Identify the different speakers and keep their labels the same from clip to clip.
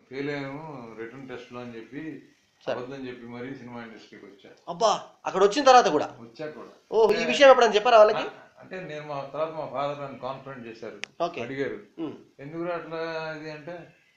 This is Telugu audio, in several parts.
Speaker 1: ఫెయిల్ అయ్యాను రిటర్న్ టెస్ట్ లో అని చెప్పి
Speaker 2: సరే.
Speaker 1: అబద్ధం చెప్పి మరీ సినిమా ఇండస్ట్రీకి వచ్చా
Speaker 2: అబ్బా అక్కడ వచ్చిన తర్వాత కూడా
Speaker 1: వచ్చాక కూడా
Speaker 2: ఓ ఈ విషయం ఎప్పుడైనా చెప్పారా వాళ్ళకి
Speaker 1: అంటే నేను మా తర్వాత మా ఫాదర్ నన్ను కాన్ఫిడెంట్ చేశారు
Speaker 2: ఓకే
Speaker 1: అడిగారు
Speaker 2: ఉమ్,
Speaker 1: ఎందుకు అట్లా ఇది అంటే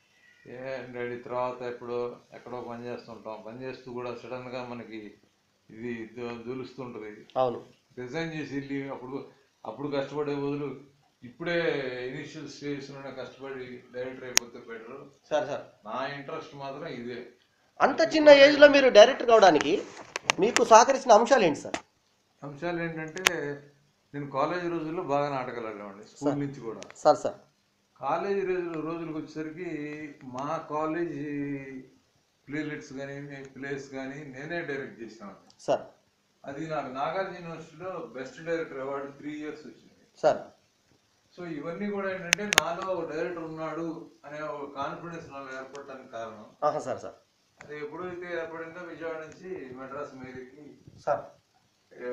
Speaker 1: ఏ డాడీ తర్వాత ఎప్పుడో ఎక్కడో పని చేస్తుంటాం పని చేస్తూ కూడా సడన్ గా మనకి ఇది దు- దులుస్తుంటది
Speaker 2: అవును
Speaker 1: రిజైన్ చేసి వెళ్ళి అప్పుడు అప్పుడు కష్టపడే బదులు ఇప్పుడే ఇనిషియల్ స్టేజ్ లోనే కష్టపడి డైరెక్టర్ అయిపోతే బెటర్
Speaker 2: సరే సార్
Speaker 1: నా ఇంట్రెస్ట్ మాత్రం ఇదే
Speaker 2: అంత చిన్న ఏజ్లో మీరు డైరెక్టర్ కావడానికి మీకు సహకరించిన అంశాలు ఏంటి సార్
Speaker 1: అంశాలు ఏంటంటే నేను కాలేజ్ రోజుల్లో బాగా నాటకాలు ఆడేవాడిని స్కూల్ నుంచి కూడా
Speaker 2: సార్ సార్
Speaker 1: కాలేజీ రోజులు రోజులకు వచ్చేసరికి మా కాలేజీ ప్లేలెట్స్ కానీ ప్లేస్ కానీ నేనే డైరెక్ట్ చేసాను
Speaker 2: సార్
Speaker 1: అది నాకు నాగార్జున యూనివర్సిటీలో best director award three years వచ్చింది
Speaker 2: సార్
Speaker 1: సో ఇవన్నీ కూడా ఏంటంటే నాలో ఒక డైరెక్టర్ ఉన్నాడు అనే ఒక కాన్ఫిడెన్స్ నాలో ఏర్పడటానికి కారణం
Speaker 2: ఆహా సార్ సార్
Speaker 1: అది ఎప్పుడైతే ఏర్పడిందో విజయవాడ నుంచి మెడ్రాస్ మేరీకి
Speaker 2: సార్
Speaker 1: ఆ,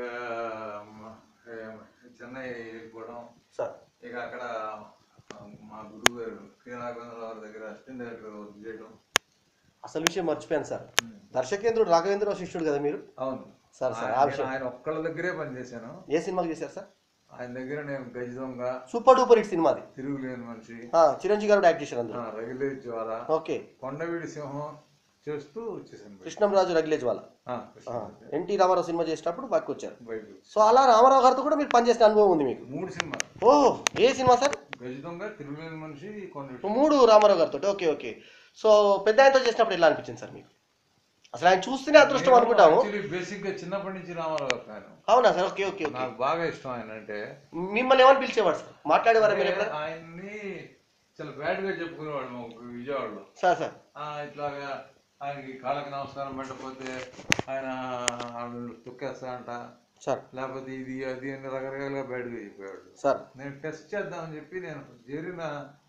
Speaker 1: మ- ఏ, చెన్నై వెళ్ళిపోవడం
Speaker 2: సార్
Speaker 1: ఇక అక్కడ ఆ, మా గురువు గారు కె రాఘవేంద్రరావు గారి దగ్గర అసిస్టెంట్ డైరెక్టర్ వర్క్ చేయడం
Speaker 2: అసలు విషయం మర్చిపోయాను సార్ దర్శకేంద్రుడు రాఘవేంద్రరావు శిష్యుడు కదా మీరు
Speaker 1: అవును
Speaker 2: సార్ సార్ ఆ
Speaker 1: ఆయన-
Speaker 2: విషయం
Speaker 1: ఆయన ఒక్కళ్ళ దగ్గరే పనిచేశాను
Speaker 2: ఏ సినిమాకి చేశారు సార్
Speaker 1: ఆయన దగ్గర నేను గజ దొంగ
Speaker 2: సూపర్ డూపర్ హిట్ సినిమాది
Speaker 1: తిరుగులేని మనిషి
Speaker 2: ఆ, చిరంజీవి గారు యాక్ట్ చేశారు అందులో
Speaker 1: ఆ, రగిలే జ్వాల
Speaker 2: ఓకే
Speaker 1: కొండవీడి సింహం చేస్తూ వచ్చేసాను బయటికి.
Speaker 2: కృష్ణంరాజు రగిలేజ్ వాళ్ళ
Speaker 1: ఆ, కృష్ణ
Speaker 2: ఎన్టీ రామారావు సినిమా చేసేటప్పుడు బాగా వచ్చారు
Speaker 1: బయటకు వచ్చి.
Speaker 2: సో అలా రామారావు గారితో కూడా మీరు పనిచేసిన అనుభవం ఉంది మీకు
Speaker 1: మూడు సినిమా
Speaker 2: ఓ ఏ సినిమా సార్
Speaker 1: గజ దొంగ తిరుగులేని మనిషి కొండ
Speaker 2: మూడు రామారావు గారితో ఓకే ఓకే సో పెద్ద ఆయనతో చేసినప్పుడు ఎలా అనిపించింది సార్ మీకు అసలు ఆయన చూస్తేనే అదృష్టం అనుకుంటాము
Speaker 1: బేసిక్ గా చిన్నప్పటి నుంచి రామారావు గారు ఫ్యాన్
Speaker 2: అవునా సార్ ఓకే ఓకే ఓకే
Speaker 1: నాకు బాగా ఇష్టం ఆయన అంటే
Speaker 2: మిమ్మల్ని ఏమని పిలిచేవాడు సార్ మాట్లాడేవారా మీరు ఎక్కడ
Speaker 1: ఆయన్ని చాలా బ్యాడ్ గా చెప్పుకునేవాడు మా విజయవాడలో
Speaker 2: సార్ సార్
Speaker 1: ఆ, ఇట్లాగా ఆయనకి కాళ్ళకి నమస్కారం పెట్టకపోతే ఆయన వాళ్ళు తొక్కేస్తాడంట
Speaker 2: సార్
Speaker 1: లేకపోతే ఇది అది అని రకరకాలుగా బ్యాడ్గా చెప్పేవాడు
Speaker 2: సార్
Speaker 1: నేను టెస్ట్ చేద్దామని చెప్పి నేను చేరిన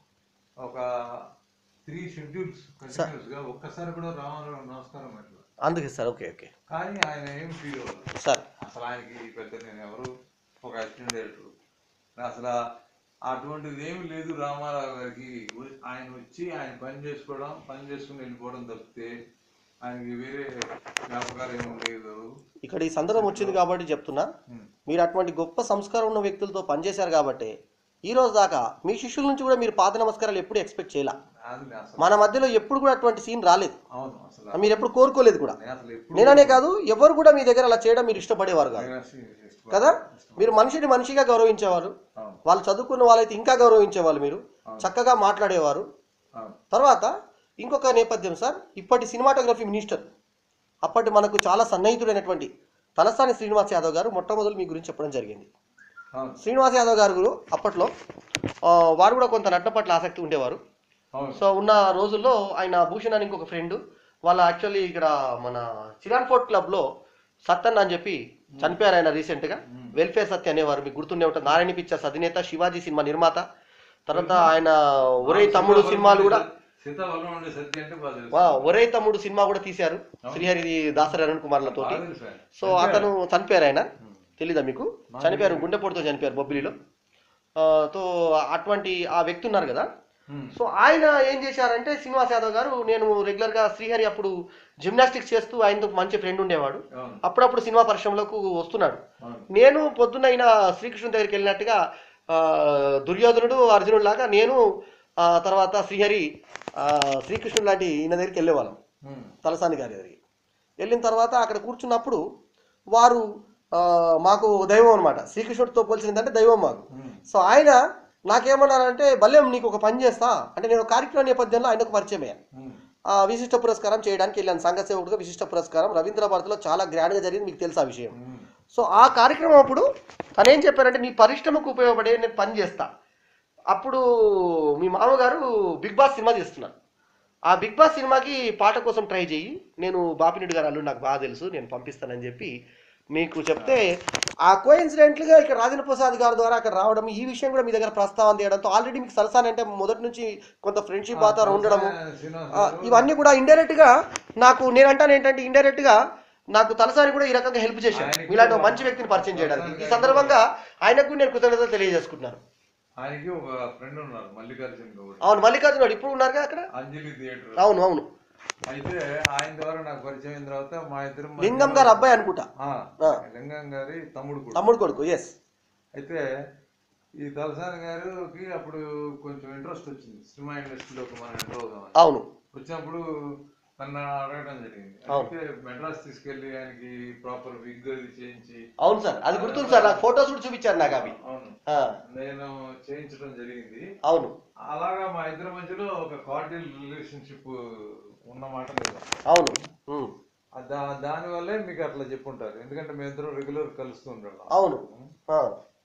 Speaker 1: ఒక త్రీ షెడ్యూల్స్ కంటిన్యూస్ గా ఒక్కసారి కూడా రామారావు నమస్కారం పెట్టలేదు
Speaker 2: అందుకే సార్ ఓకే ఓకే
Speaker 1: కానీ ఆయన ఏం ఫీల్ అవ్వదు
Speaker 2: సార్
Speaker 1: అసలు ఆయనకి పెద్ద నేను ఎవరు ఒక అసిస్టెంట్ డైరెక్టర్ అసలు అటువంటిది ఏమి లేదు రామారావు గారికి ఆయన వచ్చి ఆయన పని చేసుకోవడం పని చేసుకుని వెళ్ళిపోవడం తప్పితే ఆయనకి వేరే జ్ఞాపకాలు ఏమి లేదు
Speaker 2: ఇక్కడ ఈ సందర్భం వచ్చింది కాబట్టి చెప్తున్నా
Speaker 1: ఉమ్.
Speaker 2: మీరు అటువంటి గొప్ప సంస్కారం ఉన్న వ్యక్తులతో పనిచేశారు కాబట్టి ఈ రోజు దాకా మీ శిష్యుల నుంచి కూడా మీరు పాద నమస్కారాలు ఎప్పుడు ఎక్స్పెక్ట్ చేయాల
Speaker 1: అది అసలు
Speaker 2: మన మధ్యలో ఎప్పుడు కూడా అటువంటి సీన్ రాలేదు
Speaker 1: అవును అసలు
Speaker 2: మీరు ఎప్పుడు కోరుకోలేదు కూడా
Speaker 1: నేను అసలు ఎప్పుడు
Speaker 2: నేననే కాదు ఎవరు కూడా మీ దగ్గర అలా చేయడం మీరు ఇష్టపడేవారు కాదు
Speaker 1: నేను అసలు ఇష్టపడను.
Speaker 2: కదా మీరు మనిషిని మనిషిగా గౌరవించేవారు
Speaker 1: అవును
Speaker 2: వాళ్ళు చదువుకున్న వాళ్ళైతే ఇంకా గౌరవించేవాళ్ళు మీరు చక్కగా మాట్లాడేవారు
Speaker 1: అవును
Speaker 2: తర్వాత ఇంకొక నేపథ్యం సార్ ఇప్పటి సినిమాటోగ్రఫీ మినిస్టర్ అప్పటి మనకు చాలా సన్నిహితుడైనటువంటి తలసాని శ్రీనివాస్ యాదవ్ గారు మొట్టమొదలు మీ గురించి చెప్పడం జరిగింది
Speaker 1: అవును
Speaker 2: శ్రీనివాస్ యాదవ్ గారు అప్పట్లో ఆ, వారు కూడా కొంత నటన పట్ల ఆసక్తి ఉండేవారు
Speaker 1: అవును
Speaker 2: సో ఉన్న రోజుల్లో ఆయన భూషణ్ అని ఇంకొక ఫ్రెండ్ వాళ్ళ యాక్చువల్లీ ఇక్కడ మన చిరాన్ ఫోర్ట్ క్లబ్లో సత్తన్ అని చెప్పి చనిపోయారు ఆయన రీసెంట్గా వెల్ఫేర్ సత్య అనేవారు మీకు గుర్తుండే ఉంటుంది నారాయణ పిక్చర్స్ అధినేత శివాజీ సినిమా నిర్మాత తర్వాత ఆయన ఒరే తమ్ముడు సినిమాలు కూడా
Speaker 1: సీతాఫలం ఉండే సత్య అంటే బాగా తెలుసు
Speaker 2: వా, ఒరే తమ్ముడు సినిమా కూడా తీశారు శ్రీహరి దాసరి అరుణ్ కుమార్లతో
Speaker 1: బాగా తెలుసు ఆయన.
Speaker 2: సో అతను చనిపోయారు ఆయన తెలీదా మీకు చనిపోయారు గుండెపోటుతో చనిపోయారు బొబ్బిలిలో ఆ, తో అటువంటి ఆ వ్యక్తి ఉన్నారు కదా
Speaker 1: ఉమ్.
Speaker 2: సో ఆయన ఏం చేశారంటే శ్రీనివాస్ యాదవ్ గారు నేను రెగ్యులర్ గా శ్రీహరి అప్పుడు జిమ్నాస్టిక్స్ చేస్తూ ఆయనతో మంచి ఫ్రెండ్ ఉండేవాడు
Speaker 1: అవును
Speaker 2: అప్పుడప్పుడు సినిమా పరిశ్రమలోకి వస్తున్నాడు
Speaker 1: అవును
Speaker 2: నేను పొద్దున్న అయిన శ్రీకృష్ణుడి దగ్గరికి వెళ్ళినట్టుగా ఆ, దుర్యోధనుడు అర్జునుడు లాగా నేను ఆ, తర్వాత శ్రీహరి ఆ, శ్రీకృష్ణుడు లాంటి ఈయన దగ్గరికి వెళ్ళేవాళ్ళం
Speaker 1: ఉమ్.
Speaker 2: తలసాని గారి దగ్గరికి వెళ్ళిన తర్వాత అక్కడ కూర్చున్నప్పుడు వారు ఆ, మాకు దైవం అనమాట శ్రీకృష్ణుడితో పోల్చిందంటే దైవం మాకు
Speaker 1: ఉమ్.
Speaker 2: సో ఆయన నాకేమన్నారంటే బల్యం నీకు ఒక పని చేస్తా అంటే నేను ఒక కార్యక్రమ నేపథ్యంలో ఆయనకు పరిచయం అయ్యాను
Speaker 1: ఉమ్.
Speaker 2: ఆ విశిష్ట పురస్కారం చేయడానికి వెళ్ళాను సంఘ సేవకుడుగా విశిష్ట పురస్కారం రవీంద్ర భారతిలో చాలా గ్రాండ్గా జరిగింది మీకు తెలుసు ఆ విషయం
Speaker 1: ఉమ్.
Speaker 2: సో ఆ కార్యక్రమం అప్పుడు తను ఏం చెప్పారంటే నీ పరిశ్రమకు ఉపయోగపడే నేను పని చేస్తా అప్పుడు మీ మామగారు బిగ్ బాస్ సినిమా చేస్తున్నారు ఆ బిగ్ బాస్ సినిమాకి పాట కోసం ట్రై చేయి నేను బాపిరెడ్డి గారు అల్లుడు నాకు బాగా తెలుసు నేను పంపిస్తానని చెప్పి మీకు చెప్తే ఆ కోయిన్సిడెంట్లుగా ఇక్కడ రాజేంద్ర ప్రసాద్ గారి ద్వారా అక్కడ రావడం ఈ విషయం కూడా మీ దగ్గర ప్రస్తావన తీయడంతో ఆల్రెడీ మీకు సరసాని అంటే మొదటి నుంచి కొంత ఫ్రెండ్షిప్ వాతావరణం ఉండడము
Speaker 1: శ్రీనివాస్
Speaker 2: ఆ,
Speaker 1: గారు
Speaker 2: ఇవన్నీ కూడా ఇండైరెక్ట్ గా నాకు నేను అంటాను ఏంటంటే ఇండైరెక్ట్ గా నాకు తలసారి కూడా ఈ రకంగా హెల్ప్ చేశాను
Speaker 1: ఆయనకి
Speaker 2: ఇలాంటి ఒక మంచి వ్యక్తిని పరిచయం చేయడానికి ఈ సందర్భంగా ఆయనకు నేను కృతజ్ఞతలు తెలియజేసుకుంటున్నాను
Speaker 1: ఆయనకి ఒక ఫ్రెండ్ ఉన్నారు మల్లికార్జున గౌడ్
Speaker 2: అవును మల్లికార్జున గారు ఇప్పుడు ఉన్నారుగా అక్కడ
Speaker 1: అంజలి థియేటర్
Speaker 2: అవును అవును
Speaker 1: అయితే ఆయన ద్వారా నాకు పరిచయం అయిన తర్వాత మా ఇద్దరు మధ్యలో-
Speaker 2: లింగం గారు అబ్బాయి అనుకుంటా
Speaker 1: ఆ,
Speaker 2: ఆ.
Speaker 1: లింగం గారి తమ్ముడు కూడా
Speaker 2: తమ్ముడు కొడుకు ఎస్
Speaker 1: అయితే ఈ తలసాని గారికి అప్పుడు కొంచెం ఇంట్రెస్ట్ వచ్చింది సినిమా ఇండస్ట్రీలోకి మనం ఎంటర్ అవుదామని
Speaker 2: అవును
Speaker 1: వచ్చినప్పుడు నన్ను అడగడం జరిగింది
Speaker 2: అవును.
Speaker 1: అయితే మెడ్రాస్ తీసుకెళ్లి ఆయనకి ప్రాపర్ విగ్ అది చేయించి
Speaker 2: అవును సార్ అది గుర్తుంది సార్ నాకు ఫొటోస్ కూడా చూపించారు నాకు అవి
Speaker 1: అవును
Speaker 2: ఆ,
Speaker 1: నేను చేయించడం జరిగింది
Speaker 2: అవును
Speaker 1: అలాగా మా ఇద్దరి మధ్యలో ఒక కార్డియల్ రిలేషన్షిప్ ఉన్నమాట లేదు
Speaker 2: అవును ఉమ్,
Speaker 1: ఆ దా దాని వల్లే మీకు అట్లా చెప్పుంటారు ఎందుకంటే మేము ఇద్దరం రెగ్యులర్ కలుస్తూ ఉండడం
Speaker 2: అవును ఆ.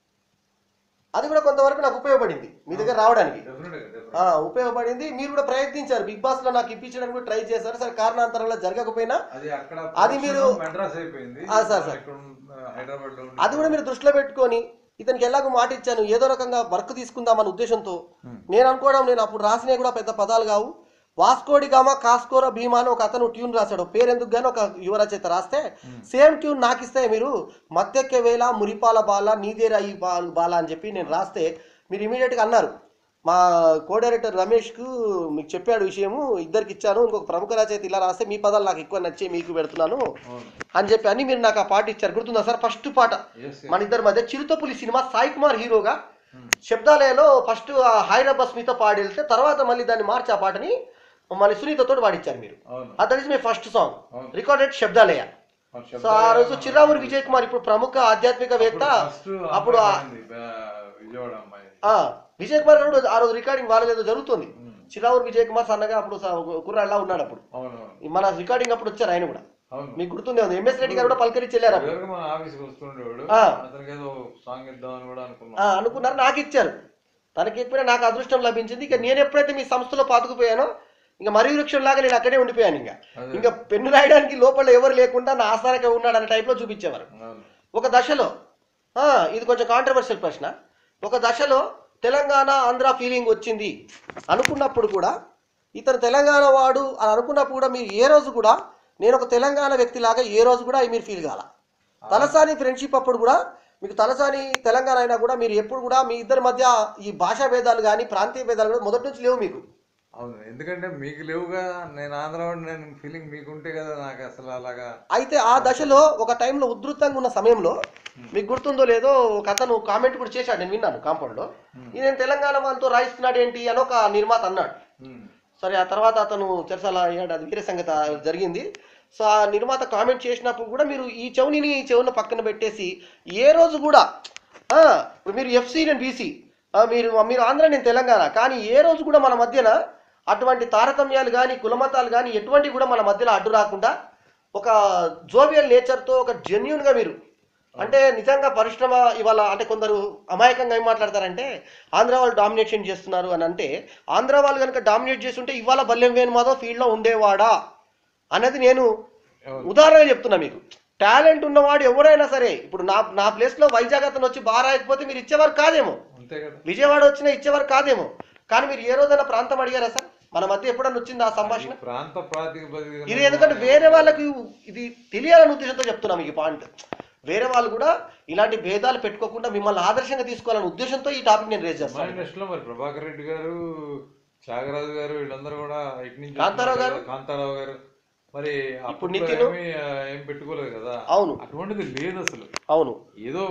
Speaker 2: అది కూడా కొంతవరకు నాకు ఉపయోగపడింది మీ దగ్గర రావడానికి
Speaker 1: డెఫినెట్
Speaker 2: ఆ, ఉపయోగపడింది మీరు కూడా ప్రయత్నించారు బిగ్ బాస్ లో నాకు ఇప్పించడానికి కూడా ట్రై చేశారు సరే కారణాంతరంలో జరగకపోయినా
Speaker 1: అది అక్కడ
Speaker 2: అది మీరు-
Speaker 1: production మెడ్రాస్ అయిపోయింది
Speaker 2: ఆ, సార్, సార్.
Speaker 1: ఇక్కడ ఉన్న హైదరాబాద్ లో
Speaker 2: అది కూడా మీరు దృష్టిలో పెట్టుకొని ఇతనికి ఎలాగో మాట ఇచ్చాను ఏదో రకంగా వర్క్ తీసుకుందామన్న ఉద్దేశంతో
Speaker 1: Hmm.
Speaker 2: నేను అనుకోవడం నేను అప్పుడు రాసినవి కూడా పెద్ద పదాలు కావు వాస్కోడి గామ కాస్కోర భీమా అని ఒక అతను ట్యూన్ రాశాడు పేరు ఎందుకు గానీ ఒక యువ రచయిత రాస్తే సేమ్ ట్యూన్ నాకు ఇస్తే మీరు మత్తెక్కే వేళ మురిపాల బాల నీదేరా ఈ బా- బాల అని చెప్పి నేను రాస్తే మీరు ఇమీడియట్గా అన్నారు మా కో డైరెక్టర్ రమేష్కు మీకు చెప్పాడు విషయము ఇద్దరికి ఇచ్చాను ఇంకొక ప్రముఖ రచయిత ఇలా రాస్తే మీ పదాలు నాకు ఎక్కువ నచ్చి మీకు పెడుతున్నాను
Speaker 1: అవును
Speaker 2: అని చెప్పి అని మీరు నాకు ఆ పాట ఇచ్చారు గుర్తుందా సార్ ఫస్ట్ పాట
Speaker 1: Yes, yes.
Speaker 2: మన ఇద్దరి మధ్య చిరుతపులి సినిమా సాయి కుమార్ హీరోగా
Speaker 1: Hmm.
Speaker 2: శబ్దాలయలో ఫస్ట్ హైదరాబాద్ స్మిత పాడి వెళ్తే తర్వాత మళ్ళీ దాన్ని మార్చి ఆ పాటని మళ్ళీ సునీతతో పాడించారు మీరు
Speaker 1: అవును
Speaker 2: that is my first song
Speaker 1: అవును.
Speaker 2: రికార్డెడ్ శబ్దాలయ
Speaker 1: ఆ
Speaker 2: సో ఆ
Speaker 1: శబ్దాలయ
Speaker 2: రోజు చిరావూరి విజయ్ కుమార్ ఇప్పుడు ప్రముఖ ఆధ్యాత్మికవేత్త
Speaker 1: అప్పుడు first
Speaker 2: అప్పుడు ఆ-
Speaker 1: అమ్మాయి ఉంది, బా- విజయవాడ అమ్మాయి
Speaker 2: ఆ, విజయ్ కుమార్ గారు కూడా ఆ రోజు రికార్డింగ్ వాళ్ళేదో జరుగుతుంది
Speaker 1: Hmm.
Speaker 2: చిరావూరి విజయ్ కుమార్ సన్నగా అప్పుడు స- కుర్రాళ్ళ ఉన్నాడు అప్పుడు
Speaker 1: అవును అవును
Speaker 2: ఈ మన రికార్డింగ్ అప్పుడు వచ్చారు ఆయన కూడా
Speaker 1: అవును
Speaker 2: మీకు గుర్తుందే ఉంది ఎంఎస్ రెడ్డి గారు కూడా పలకరించి వెళ్ళారు అప్పుడు
Speaker 1: ఎవరికి మన ఆఫీస్కి వస్తుండేవాడు
Speaker 2: ఆ.
Speaker 1: అతనికి ఏదో సాంగ్ ఇద్దామని కూడా అనుకున్నాం
Speaker 2: ఆ, అనుకున్నారు నాకు ఇచ్చారు తనకి ఎప్పుడైనా నాకు అదృష్టం లభించింది ఇక నేను ఎప్పుడైతే మీ సంస్థలో పాతుకుపోయానో ఇంకా మరీ వృక్షంలాగా నేను అక్కడే ఉండిపోయాను ఇంకా
Speaker 1: అదే.
Speaker 2: ఇంకా పెన్ను రాయడానికి లోపల ఎవరు లేకుండా నా ఆస్థానకే ఉన్నాడు అనే టైప్లో చూపించేవారు
Speaker 1: అవును
Speaker 2: ఒక దశలో ఆ, ఇది కొంచెం కాంట్రవర్షియల్ ప్రశ్న ఒక దశలో తెలంగాణ ఆంధ్ర ఫీలింగ్ వచ్చింది అనుకున్నప్పుడు కూడా ఇతను తెలంగాణ వాడు అని అనుకున్నప్పుడు కూడా మీరు ఏ రోజు కూడా నేను ఒక తెలంగాణ వ్యక్తిలాగా ఏ రోజు కూడా మీరు ఫీల్ కాల తలసాని ఫ్రెండ్షిప్ అప్పుడు కూడా మీకు తలసాని తెలంగాణ అయినా కూడా మీరు ఎప్పుడు కూడా మీ ఇద్దరి మధ్య ఈ భాషా భేదాలు కానీ ప్రాంతీయ భేదాలు కూడా మొదటి నుంచి లేవు మీకు
Speaker 1: అవును ఎందుకంటే మీకు లేవుగా నేను ఆంధ్రవాడు నేను ఫీలింగ్ మీకుంటే కదా నాకు అసలు అలాగా
Speaker 2: అయితే ఆ దశలో ఒక టైంలో ఉధృతంగా ఉన్న సమయంలో మీకు గుర్తుందో లేదో ఒక అతను కామెంట్ కూడా చేశాడు నేను విన్నాను కాంపౌండ్లో ఈయన తెలంగాణ వాళ్ళతో రాయిస్తున్నాడు ఏంటి అని ఒక నిర్మాత అన్నాడు
Speaker 1: ఉమ్.
Speaker 2: సరే ఆ తర్వాత అతను చెరసాల అయ్యాడు అది వేరే సంగతి ఆ జరిగింది సో ఆ నిర్మాత కామెంట్ చేసినప్పుడు కూడా మీరు ఈ చెవునిని ఈ చెవున పక్కన పెట్టేసి ఏ రోజు కూడా ఆ, ఇప్పుడు మీరు ఎఫ్సి నేను బీసీ మీరు మీరు ఆంధ్ర నేను తెలంగాణ కానీ ఏ రోజు కూడా మన మధ్యన అటువంటి తారతమ్యాలు కానీ కులమతాలు కానీ ఎటువంటి కూడా మన మధ్యలో అడ్డు రాకుండా ఒక జోవియల్ నేచర్తో ఒక జెన్యున్గా మీరు అంటే నిజంగా పరిశ్రమ ఇవాళ అంటే కొందరు అమాయకంగా ఏం మాట్లాడతారంటే ఆంధ్ర వాళ్ళు డామినేషన్ చేస్తున్నారు అని అంటే ఆంధ్ర వాళ్ళు కనుక డామినేట్ చేస్తుంటే ఇవాళ బల్లెం వేణు మాధవ్ ఫీల్డ్లో ఉండేవాడా అనేది నేను
Speaker 1: అవును.
Speaker 2: ఉదాహరణ చెప్తున్నా మీకు టాలెంట్ ఉన్నవాడు ఎవరైనా సరే ఇప్పుడు నా నా ప్లేస్లో వైజాగ్ అతను వచ్చి బాగా రాయకపోతే మీరు ఇచ్చేవారు కాదేమో
Speaker 1: అంతే కదా
Speaker 2: విజయవాడ వచ్చినా ఇచ్చేవారు కాదేమో కానీ మీరు ఏ రోజైనా ప్రాంతం అడిగారా సార్ మన మధ్య ఎప్పుడన్నా వచ్చింది ఆ సంభాషణ
Speaker 1: ఈ ప్రాంత ప్రాతిపదికన
Speaker 2: ఇది ఎందుకంటే వేరే వాళ్ళకి ఇది తెలియాలని ఉద్దేశంతో చెప్తున్నాం ఈ పాయింట్ వేరే వాళ్ళు కూడా ఇలాంటి భేదాలు పెట్టుకోకుండా మిమ్మల్ని ఆదర్శంగా తీసుకోవాలనే ఉద్దేశంతో ఈ టాపిక్ నేను రేజ్
Speaker 1: మా
Speaker 2: చేస్తాను
Speaker 1: ఇండస్ట్రీలో మరి ప్రభాకర్ రెడ్డి గారు త్యాగరాజు గారు వీళ్ళందరూ కూడా ఇటు నుంచి
Speaker 2: కాంతారావు గారు?
Speaker 1: వస్తున్నారు కదా, కాంతారావు గారు మరి అప్పుడు
Speaker 2: నితిన్?
Speaker 1: ఏమీ ఆ, ఏం పెట్టుకోలేదు కదా
Speaker 2: అవును
Speaker 1: అటువంటిది లేదు అసలు
Speaker 2: అవును
Speaker 1: ఏదో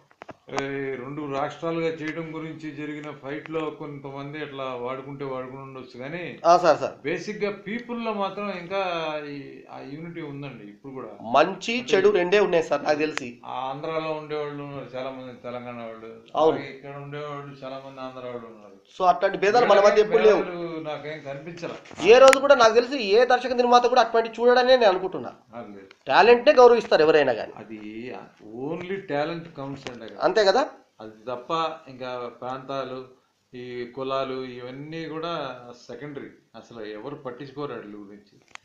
Speaker 1: ఏ, రెండు రాష్ట్రాలుగా చేయడం గురించి జరిగిన ఫైట్ లో కొంతమంది అట్లా వాడుకుంటే వాడుకుని ఉండొచ్చు కానీ
Speaker 2: ఆ, సార్ సార్
Speaker 1: బేసిక్ గా పీపుల్ లో మాత్రం ఇంకా ఈ- ఆ యూనిటీ ఉందండి ఇప్పుడు కూడా
Speaker 2: మంచి చెడు రెండే ఉన్నాయి సార్ నాకు తెలిసి
Speaker 1: ఆ ఆంధ్రాలో ఉండేవాళ్ళు ఉన్నారు చాలా మంది తెలంగాణ వాళ్ళు
Speaker 2: అవును.
Speaker 1: అలాగే ఇక్కడ ఉండేవాళ్ళు చాలా మంది ఆంధ్ర వాళ్ళు ఉన్నారు
Speaker 2: సో అట్లాంటి భేదాలు మన మధ్య ఎప్పుడు లేవు
Speaker 1: భేదాలు నాకేం కనిపించలే
Speaker 2: ఏ రోజు కూడా నాకు తెలిసి ఏ దర్శక నిర్మాత కూడా అటువంటి చూడడనే నేను అనుకుంటున్నా
Speaker 1: నాకు లేదు
Speaker 2: టాలెంట్నే గౌరవిస్తారు ఎవరైనా కానీ
Speaker 1: అది ఓన్లీ టాలెంట్ కౌంట్స్ అండి అక్కడ.
Speaker 2: అంతే కదా
Speaker 1: అది తప్ప ఇంకా ప్రాంతాలు ఈ కులాలు ఇవన్నీ కూడా సెకండరీ అసలు ఎవరు పట్టించుకోరు వాటి గురించి